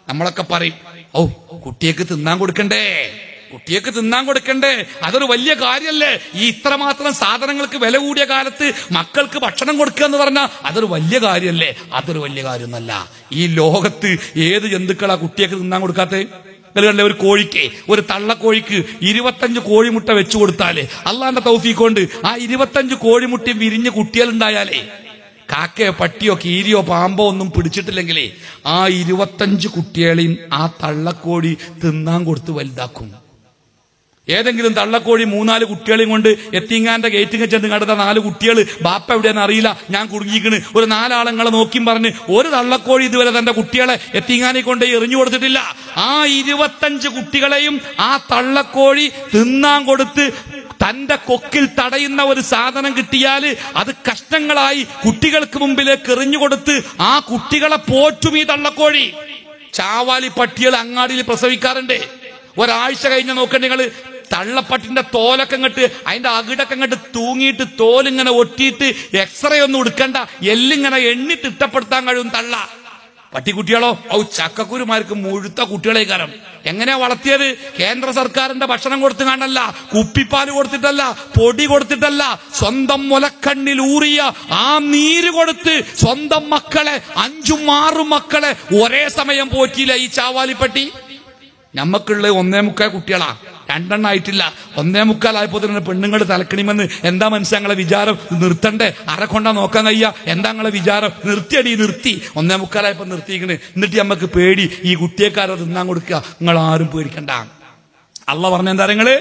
നമ്മളൊക്കെ പറയും ഓ കുട്ടിയേക്ക് തിന്നാൻ കൊടുക്കണ്ടേ കുട്ടിയേക്ക് തിന്നാൻ കൊടുക്കണ്ടേ അതൊരു വലിയ കാര്യല്ലേ ഈ ഇത്രമാത്രം സാധനങ്ങൾക്ക് വില കൂടിയ കാലത്ത് മക്കൾക്ക് ഭക്ഷണം കൊടുക്കുക എന്ന് പറഞ്ഞാൽ അതൊരു വലിയ കാര്യല്ലേ അതൊരു വലിയ കാര്യമൊന്നല്ല ഈ ലോകത്ത് ഏത് ജന്തുക്കളാ കുട്ടിയേക്ക് തിന്നാൻ കൊടുക്കാത്തേ നിങ്ങൾ കണ്ടില്ലേ ഒരു കോഴിക്ക് ഒരു തള്ളക്കോഴിക്ക് ഇരുപത്തഞ്ച് കോഴിമുട്ട വെച്ചു കൊടുത്താലേ അള്ളാന്റെ തൗഫീഖ് ആ ഇരുപത്തഞ്ച് കോഴിമുട്ടയും വിരിഞ്ഞ് കുട്ടികളുണ്ടായാലേ കാക്കയോ പട്ടിയോ കീരിയോ പാമ്പോ ഒന്നും പിടിച്ചിട്ടില്ലെങ്കിലേ ആ ഇരുപത്തഞ്ച് കുട്ടികളെയും ആ തള്ളക്കോഴി തിന്നാൻ കൊടുത്ത് വലുതാക്കും ഏതെങ്കിലും തള്ളക്കോഴി മൂന്നാല് കുട്ടികളെയും കൊണ്ട് എത്തിങ്ങാന്റെ ഗേറ്റിങ് ചെന്ന് കണ്ടെത്ത നാല് കുട്ടികൾ ബാപ്പ എവിടെയെന്ന് അറിയില്ല ഞാൻ കുടുങ്ങിക്കണ് ഒരു നാലാളങ്ങളെ നോക്കിയും പറഞ്ഞ് ഒരു തള്ളക്കോഴി ഇതുവരെ തന്റെ കുട്ടികളെ എത്തിങ്ങാനെ കൊണ്ട് എറിഞ്ഞു കൊടുത്തിട്ടില്ല ആ ഇരുപത്തഞ്ച് കുട്ടികളെയും ആ തള്ളക്കോഴി തിന്നാൻ കൊടുത്ത് തന്റെ കൊക്കിൽ തടയുന്ന ഒരു സാധനം കിട്ടിയാൽ അത് കഷ്ണങ്ങളായി കുട്ടികൾക്ക് മുമ്പിലേക്ക് എറിഞ്ഞു കൊടുത്ത് ആ കുട്ടികളെ പോറ്റും ഈ തള്ളക്കോഴി ചാവാലി പട്ടികൾ അങ്ങാടിയിൽ പ്രസവിക്കാറുണ്ട് ഒരാഴ്ച കഴിഞ്ഞ് നോക്കണ്ട നിങ്ങള് തള്ളപ്പട്ടിന്റെ തോലൊക്കെ ഇങ്ങോട്ട് അതിന്റെ അകിടൊക്കെ ഇങ്ങോട്ട് തൂങ്ങിയിട്ട് തോലിങ്ങനെ ഒട്ടിയിട്ട് എക്സ്റേ ഒന്നും എടുക്കണ്ട എല്ലിങ്ങനെ എണ്ണി തിട്ടപ്പെടുത്താൻ കഴിയും തള്ള പട്ടിക്കുട്ടികളോ ഔ ചക്കക്കുരുമാർക്ക് മുഴുത്ത കുട്ടികളെ കാരം എങ്ങനെയാ വളർത്തിയത് കേന്ദ്ര സർക്കാരിന്റെ ഭക്ഷണം കൊടുത്തു കാണല്ല കുപ്പിപ്പാല് കൊടുത്തിട്ടല്ല പൊടി കൊടുത്തിട്ടല്ല സ്വന്തം മുലക്കണ്ണിൽ ഊറിയ ആ നീര് കൊടുത്ത് സ്വന്തം മക്കളെ അഞ്ചും ആറും മക്കളെ ഒരേ സമയം പോറ്റിയില്ല ഈ ചാവാലിപ്പട്ടി ഞമ്മക്കുള്ള ഒന്നേ മുക്കാൽ കുട്ടികളാ രണ്ടെണ്ണം ആയിട്ടില്ല ഒന്നേ മുക്കാലായപ്പോ തന്നെ പെണ്ണുങ്ങൾ തലക്കണിമെന്ന് എന്താ മനസ്സിലാ ഞങ്ങളെ വിചാരം നിർത്തണ്ടേ ആരെ കൊണ്ടാ നോക്കാൻ കഴിയ എന്താ ഞങ്ങളെ വിചാരം നിർത്തിയടി നിർത്തി ഒന്നേ മുക്കാലായപ്പോ നിർത്തിക്കണ് എന്നിട്ട് നമ്മക്ക് പേടി ഈ കുട്ടിയെക്കാരെ തിന്നാൻ കൊടുക്കുക നിങ്ങൾ ആരും പേടിക്കണ്ട അല്ല പറഞ്ഞ എന്താ നിങ്ങള്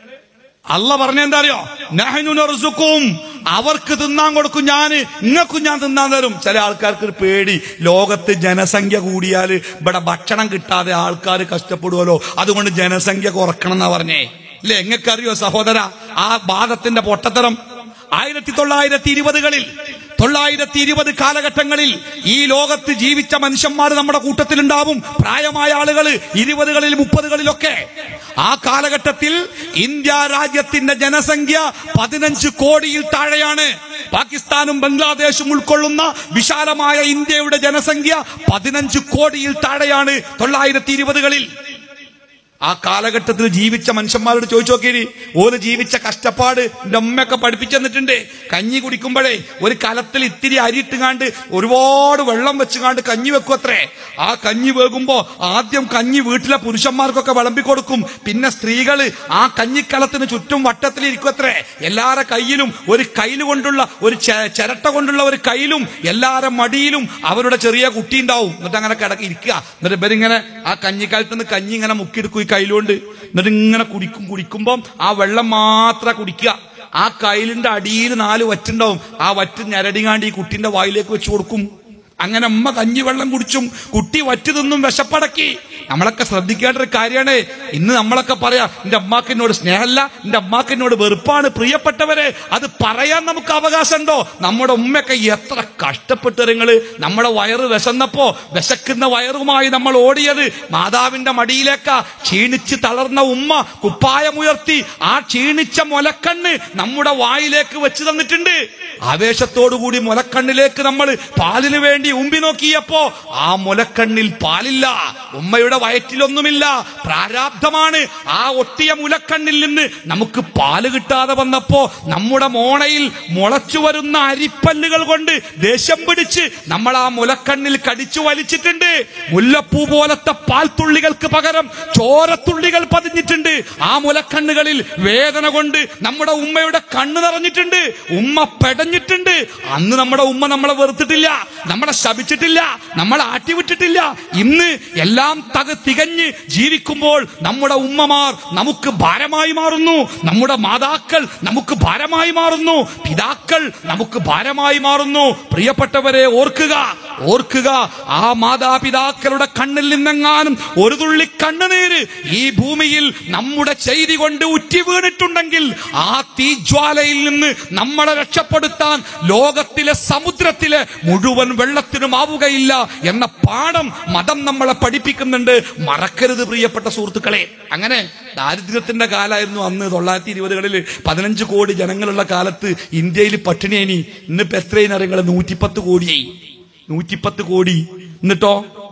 അല്ല പറഞ്ഞ എന്താ അറിയോ നഹനുനർസുക്കും അവർക്ക് തിന്നാൻ കൊടുക്കും ഞാൻ നിങ്ങൾക്കും ഞാൻ തിന്നാൻ തരും ചില ആൾക്കാർക്ക് ഒരു പേടി ലോകത്ത് ജനസംഖ്യ കൂടിയാൽ ഇവിടെ ഭക്ഷണം കിട്ടാതെ ആൾക്കാർ കഷ്ടപ്പെടുമല്ലോ അതുകൊണ്ട് ജനസംഖ്യ കുറക്കണം എന്നാ പറഞ്ഞേ ഇല്ലേ എങ്ങക്കറിയോ സഹോദര ആ വാദത്തിന്റെ പൊട്ടത്തരം ആയിരത്തി തൊള്ളായിരത്തി ഇരുപതുകളിൽ തൊള്ളായിരത്തി ഇരുപത് കാലഘട്ടങ്ങളിൽ ഈ ലോകത്ത് ജീവിച്ച മനുഷ്യന്മാർ നമ്മുടെ കൂട്ടത്തിലുണ്ടാവും പ്രായമായ ആളുകൾ ഇരുപതുകളിൽ മുപ്പതുകളിലൊക്കെ ആ കാലഘട്ടത്തിൽ ഇന്ത്യ രാജ്യത്തിന്റെ ജനസംഖ്യ പതിനഞ്ച് കോടിയിൽ താഴെയാണ് പാകിസ്ഥാനും ബംഗ്ലാദേശും ഉൾക്കൊള്ളുന്ന വിശാലമായ ഇന്ത്യയുടെ ജനസംഖ്യ പതിനഞ്ച് കോടിയിൽ താഴെയാണ് തൊള്ളായിരത്തി ഇരുപതുകളിൽ ആ കാലഘട്ടത്തിൽ ജീവിച്ച മനുഷ്യന്മാരോട് ചോദിച്ചു നോക്കിയിരി ഓര് ജീവിച്ച കഷ്ടപ്പാട് എന്റെ അമ്മയൊക്കെ പഠിപ്പിച്ചു തന്നിട്ടുണ്ട് കഞ്ഞി കുടിക്കുമ്പോഴേ ഒരു കലത്തിൽ ഇത്തിരി അരിയിട്ടുകാണ്ട് ഒരുപാട് വെള്ളം വെച്ചുകാണ്ട് കഞ്ഞി വെക്കും അത്രേ ആ കഞ്ഞി വേകുമ്പോ ആദ്യം കഞ്ഞി വീട്ടിലെ പുരുഷന്മാർക്കൊക്കെ വിളമ്പി കൊടുക്കും പിന്നെ സ്ത്രീകള് ആ കഞ്ഞിക്കലത്തിന് ചുറ്റും വട്ടത്തിൽ ഇരിക്കുമത്രേ എല്ലാരെ കയ്യിലും ഒരു കയ്യിൽ കൊണ്ടുള്ള ഒരു ചെ- ചിരട്ട കൊണ്ടുള്ള ഒരു കയ്യിലും എല്ലാരെ മടിയിലും അവരുടെ ചെറിയ കുട്ടി ഉണ്ടാവും എന്നിട്ട് അങ്ങനെ കിടക്കി ഇരിക്കുക എന്നിട്ട് ഇവരിങ്ങനെ ആ കഞ്ഞിക്കാലത്ത് നിന്ന് കഞ്ഞി ഇങ്ങനെ മുക്കിയെടുക്കും ഈ കയ്യിലുകൊണ്ട് എന്നിട്ട് ഇങ്ങനെ കുടിക്കും കുടിക്കുമ്പം ആ വെള്ളം മാത്രം കുടിക്കുക ആ കയ്യിലിന്റെ അടിയിൽ നാല് വറ്റുണ്ടാവും ആ വറ്റ് ഞരടിങ്ങാണ്ട് ഈ കുട്ടിന്റെ വായിലേക്ക് വെച്ച് കൊടുക്കും അങ്ങനെ അമ്മ കഞ്ഞി വെള്ളം കുടിച്ചും കുട്ടി വറ്റ് തിന്നും വിശപ്പടക്കി നമ്മളൊക്കെ ശ്രദ്ധിക്കേണ്ട ഒരു കാര്യമാണ് ഇന്ന് നമ്മളൊക്കെ പറയാ എന്റെ അമ്മാക്ക് എന്നോട് സ്നേഹമല്ല എന്റെ അമ്മാക്ക് എന്നോട് വെറുപ്പാണ് പ്രിയപ്പെട്ടവരെ അത് പറയാൻ നമുക്ക് അവകാശമുണ്ടോ നമ്മുടെ ഉമ്മയൊക്കെ എത്ര കഷ്ടപ്പെട്ടു നിങ്ങള് നമ്മുടെ വയറ് വിശന്നപ്പോ വിശക്കുന്ന വയറുമായി നമ്മൾ ഓടിയത് മാതാവിന്റെ മടിയിലേക്ക ക്ഷീണിച്ച് തളർന്ന ഉമ്മ കുപ്പായമുയർത്തി ആ ക്ഷീണിച്ച മുലക്കണ്ണ് നമ്മുടെ വായിലേക്ക് വെച്ച് തന്നിട്ടുണ്ട് ആവേശത്തോടുകൂടി മുലക്കണ്ണിലേക്ക് നമ്മൾ പാലിന് വേണ്ടി ഉമ്പി നോക്കിയപ്പോ ആ മുലക്കണ്ണിൽ പാലില്ല ഉമ്മയുടെ വയറ്റിലൊന്നുമില്ല പ്രാരാബ്ധമാണ് ആ ഒട്ടിയ മുലക്കണ്ണിൽ നിന്ന് നമുക്ക് പാല് കിട്ടാതെ വന്നപ്പോ നമ്മുടെ മോണയിൽ മുളച്ചു വരുന്ന അരിപ്പല്ലുകൾ കൊണ്ട് ദേഷ്യം പിടിച്ച് നമ്മൾ ആ മുലക്കണ്ണിൽ കടിച്ചു വലിച്ചിട്ടുണ്ട് മുല്ലപ്പൂ പോലത്തെ പാൽത്തുള്ളികൾക്ക് പകരം ചോരത്തുള്ളികൾ പതിഞ്ഞിട്ടുണ്ട് ആ മുലക്കണ്ണുകളിൽ വേദന കൊണ്ട് നമ്മുടെ ഉമ്മയുടെ കണ്ണ് നിറഞ്ഞിട്ടുണ്ട് ഉമ്മ പെടഞ്ഞിട്ടുണ്ട് അന്ന് നമ്മുടെ ഉമ്മ നമ്മളെ വെറുത്തിട്ടില്ല നമ്മളെ ശപിച്ചിട്ടില്ല നമ്മളെ ആട്ടിവിട്ടിട്ടില്ല ഇന്ന് എല്ലാം തക തികഞ്ഞ് ജീവിക്കുമ്പോൾ നമ്മുടെ ഉമ്മമാർ നമുക്ക് ഭാരമായി മാറുന്നു നമ്മുടെ മാതാക്കൾ നമുക്ക് ഭാരമായി മാറുന്നു പിതാക്കൾ നമുക്ക് ഭാരമായി മാറുന്നു പ്രിയപ്പെട്ടവരെ ഓർക്കുക ഓർക്കുക ആ മാതാപിതാക്കളുടെ കണ്ണിൽ നിന്നെങ്ങാനും ഒരു തുള്ളി കണ്ണുനീര് ഈ ഭൂമിയിൽ നമ്മുടെ ചെയ്തി കൊണ്ട് ഉറ്റി വീണിട്ടുണ്ടെങ്കിൽ ആ തീജ്വാലയിൽ നിന്ന് നമ്മളെ രക്ഷപ്പെടുത്താൻ ലോകത്തിലെ സമുദ്രത്തിലെ മുഴുവൻ വെള്ളത്തിനും ആവുകയില്ല എന്ന പാഠം മതം നമ്മളെ പഠിപ്പിക്കുന്നുണ്ട് മറക്കരുത് പ്രിയപ്പെട്ട സുഹൃത്തുക്കളെ അങ്ങനെ ദാരിദ്ര്യത്തിന്റെ കാലായിരുന്നു അന്ന് തൊള്ളായിരത്തി ഇരുപതുകളിൽ പതിനഞ്ച് കോടി ജനങ്ങളുള്ള കാലത്ത് ഇന്ത്യയിൽ പട്ടിണിയേനി ഇന്നിപ്പോ എത്രയും അറിയങ്ങളെ നൂറ്റിപ്പത്ത് കോടിയായി നൂറ്റിപ്പത്ത് കോടി എന്നിട്ടോ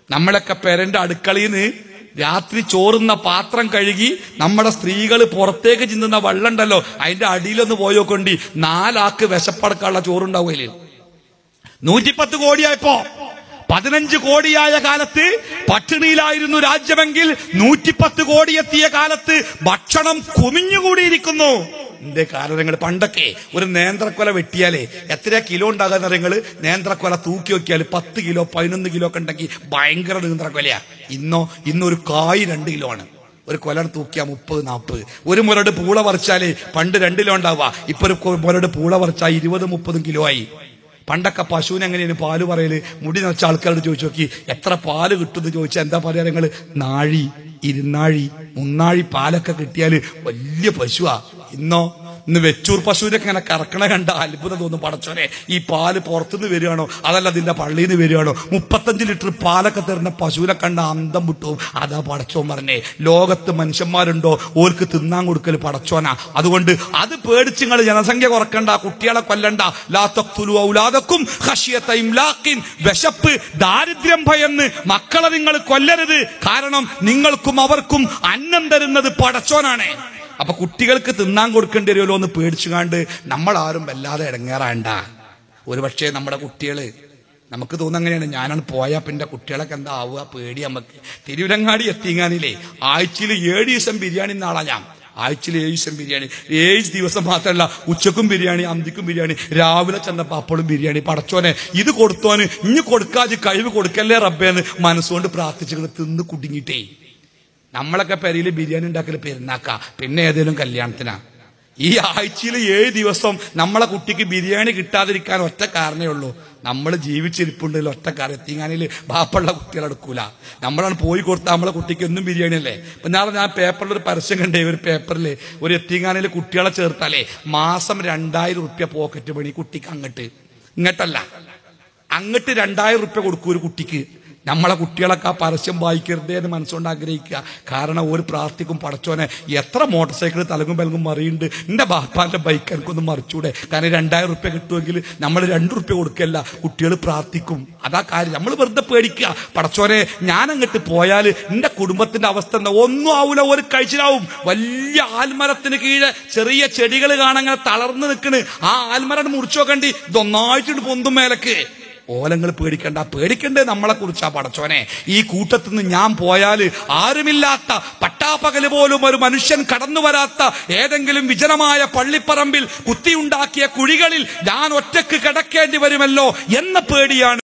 നമ്മളൊക്കെ പേരന്റെ അടുക്കളയിൽ നിന്ന് രാത്രി ചോറുന്ന പാത്രം കഴുകി നമ്മുടെ സ്ത്രീകൾ പുറത്തേക്ക് ചിന്തുന്ന വെള്ളം ഉണ്ടല്ലോ അതിന്റെ അടിയിലൊന്ന് പോയോക്കൊണ്ടി നാലാക്ക് വിശപ്പടക്കാനുള്ള ചോറുണ്ടാവുകയില്ലേ നൂറ്റിപ്പത്ത് കോടിയായപ്പോ പതിനഞ്ച് കോടിയായ കാലത്ത് പട്ടിണിയിലായിരുന്നു രാജ്യമെങ്കിൽ നൂറ്റിപ്പത്ത് കോടി എത്തിയ കാലത്ത് ഭക്ഷണം കുമിഞ്ഞുകൂടിയിരിക്കുന്നു എന്റെ കാരണങ്ങൾ പണ്ടൊക്കെ ഒരു നേന്ത്രക്കൊല വെട്ടിയാലേ എത്ര കിലോ ഉണ്ടാകുന്ന നിങ്ങൾ നേന്ത്രക്കൊല തൂക്കി നോക്കിയാൽ പത്ത് കിലോ പതിനൊന്ന് കിലോ ഒക്കെ ഉണ്ടെങ്കിൽ ഭയങ്കര നേന്ത്രക്കൊലയാ ഇന്നോ ഇന്നൊരു കായ് രണ്ട് കിലോ ആണ് ഒരു കൊല തൂക്കിയാ മുപ്പത് നാൽപ്പത് ഒരു മുരട് പൂള പറിച്ചാല് പണ്ട് രണ്ട് കിലോ ഉണ്ടാവുക ഇപ്പൊ ഒരു കൊ- മുരട് പൂള പറിച്ചാൽ ഇരുപത് മുപ്പതും കിലോ ആയി പണ്ടൊക്കെ പശുവിന് എങ്ങനെയാണ് പാല് പറയല് മുടി നിറച്ച ആൾക്കാരോട് ചോദിച്ചു നോക്കി എത്ര പാല് കിട്ടുമെന്ന് ചോദിച്ചാൽ എന്താ പറയാ നിങ്ങള് നാഴി ഇരുന്നാഴി മുന്നാഴി പാലൊക്കെ കിട്ടിയാല് വലിയ പശുവാ ഇന്നോ ഇന്ന് വെച്ചൂർ പശുവിനൊക്കെ ഇങ്ങനെ കറക്കണ കണ്ട അത്ഭുതം തോന്നും പടച്ചോനെ ഈ പാല് പുറത്തുനിന്ന് വരികയാണോ അതല്ല അതിന്റെ പള്ളിയിൽ നിന്ന് വരികയാണോ മുപ്പത്തഞ്ച് ലിറ്റർ പാലൊക്കെ തരുന്ന പശുവിനെ കണ്ട അന്തം വിട്ടു അതാ പടച്ചോൻ പറഞ്ഞേ ലോകത്ത് മനുഷ്യന്മാരുണ്ടോ ഓർക്ക് തിന്നാൻ കൊടുക്കൽ പടച്ചോനാ അതുകൊണ്ട് അത് പേടിച്ച് നിങ്ങൾ ജനസംഖ്യ കുറക്കണ്ട കുട്ടികളെ കൊല്ലണ്ട ലാ തഖ്തുലു ഔലാദക്കും ഖശിയത ഇംലാഖിൻ വിശപ്പ് ദാരിദ്ര്യം ഭയന്ന് മക്കളെ നിങ്ങൾ കൊല്ലരുത് കാരണം നിങ്ങൾക്കും അവർക്കും അന്നം തരുന്നത് പടച്ചോനാണ് അപ്പൊ കുട്ടികൾക്ക് തിന്നാൻ കൊടുക്കേണ്ടി വരുമല്ലോ എന്ന് പേടിച്ചുകാണ്ട് നമ്മൾ ആരും വല്ലാതെ ഇടങ്ങേറാണ്ട ഒരുപക്ഷെ നമ്മുടെ കുട്ടികള് നമുക്ക് തോന്നുന്ന അങ്ങനെയാണ് ഞാനാണ് പോയാ പിന്നെ കുട്ടികളൊക്കെ എന്താ ആവുക പേടി നമുക്ക് തിരുവരങ്ങാടി എത്തിങ്ങാനില്ലേ ആഴ്ചയിൽ ഏഴ് ദിവസം ബിരിയാണി നാളാ ഞാൻ ആഴ്ചയിൽ ഏഴ് ദിവസം ബിരിയാണി ഏഴ് ദിവസം മാത്രമല്ല ഉച്ചക്കും ബിരിയാണി അന്തിക്കും ബിരിയാണി രാവിലെ ചെന്നപ്പോ അപ്പോഴും ബിരിയാണി പടച്ചോനെ ഇത് കൊടുത്തോന് ഇനി കൊടുക്കാതെ കഴിവ് കൊടുക്കല്ലേ റബ്ബേന്ന് മനസ്സുകൊണ്ട് പ്രാർത്ഥിച്ചു തിന്ന് കുടുങ്ങിയിട്ടേ നമ്മളൊക്കെ പെരയിൽ ബിരിയാണി ഉണ്ടാക്കൽ പെരുന്നാക്ക പിന്നെ ഏതെങ്കിലും കല്യാണത്തിനാ ഈ ആഴ്ചയിൽ ഏഴ് ദിവസം നമ്മളെ കുട്ടിക്ക് ബിരിയാണി കിട്ടാതിരിക്കാൻ ഒറ്റ കാരണേ ഉള്ളൂ നമ്മൾ ജീവിച്ചിരിപ്പുണ്ടെങ്കിൽ ഒറ്റ കാര്യം എത്തിങ്ങാനിൽ ബാപ്പുള്ള കുട്ടികളെ എടുക്കൂല നമ്മളാണ് പോയി കൊടുത്താൽ നമ്മളെ കുട്ടിക്ക് എന്നും ബിരിയാണി അല്ലേ ഇപ്പൊ നാളെ ഞാൻ പേപ്പറിൽ ഒരു പരസ്യം കണ്ടേ ഒരു പേപ്പറിൽ ഒരു എത്തിങ്ങാനിൽ കുട്ടികളെ ചേർത്താലേ മാസം രണ്ടായിരം റുപ്യ പോക്കറ്റ് പണി കുട്ടിക്ക് അങ്ങട്ട് ഇങ്ങോട്ടല്ല അങ്ങട്ട് രണ്ടായിരം റുപ്യ കൊടുക്കും ഒരു കുട്ടിക്ക് നമ്മളെ കുട്ടികളൊക്കെ ആ പരസ്യം വായിക്കരുതേ എന്ന് മനസ്സുകൊണ്ട് ആഗ്രഹിക്കുക കാരണം ഒരു പ്രാർത്ഥിക്കും പടച്ചോനെ എത്ര മോട്ടോർ സൈക്കിൾ തലകും പെലകും മറിയുണ്ട് എന്റെ ബാപ്പാന്റെ ബൈക്ക് എനിക്കൊന്ന് മറിച്ചൂടെ കാരണം രണ്ടായിരം റുപ്യ കിട്ടുമെങ്കിൽ നമ്മൾ രണ്ട് റുപ്യ കൊടുക്കല്ല കുട്ടികൾ പ്രാർത്ഥിക്കും അതാ കാര്യം നമ്മൾ വെറുതെ പേടിക്കുക പടച്ചോനെ ഞാൻ അങ്ങോട്ട് പോയാൽ എന്റെ കുടുംബത്തിന്റെ അവസ്ഥ എന്താ ഒന്നും ആവൂല ഒരു കഴിച്ചിലാവും വലിയ ആൽമരത്തിന് കീഴെ ചെറിയ ചെടികൾ കാണാൻ തളർന്ന് നിൽക്കണ് ആ ആൽമരം മുറിച്ചു നോക്കണ്ടി ഇതൊന്നായിട്ടുണ്ട് പൊന്തും മേലക്ക് ഓലങ്ങൾ പേടിക്കണ്ട പേടിക്കണ്ടേ നമ്മളെ കുറിച്ചാ പടച്ചോനെ ഈ കൂട്ടത്തിൽ നിന്ന് ഞാൻ പോയാൽ ആരുമില്ലാത്ത പട്ടാപ്പകല് പോലും ഒരു മനുഷ്യൻ കടന്നു വരാത്ത ഏതെങ്കിലും വിജനമായ പള്ളിപ്പറമ്പിൽ കുത്തിയുണ്ടാക്കിയ കുഴികളിൽ ഞാൻ ഒറ്റക്ക് കിടക്കേണ്ടി വരുമല്ലോ എന്ന പേടിയാണ്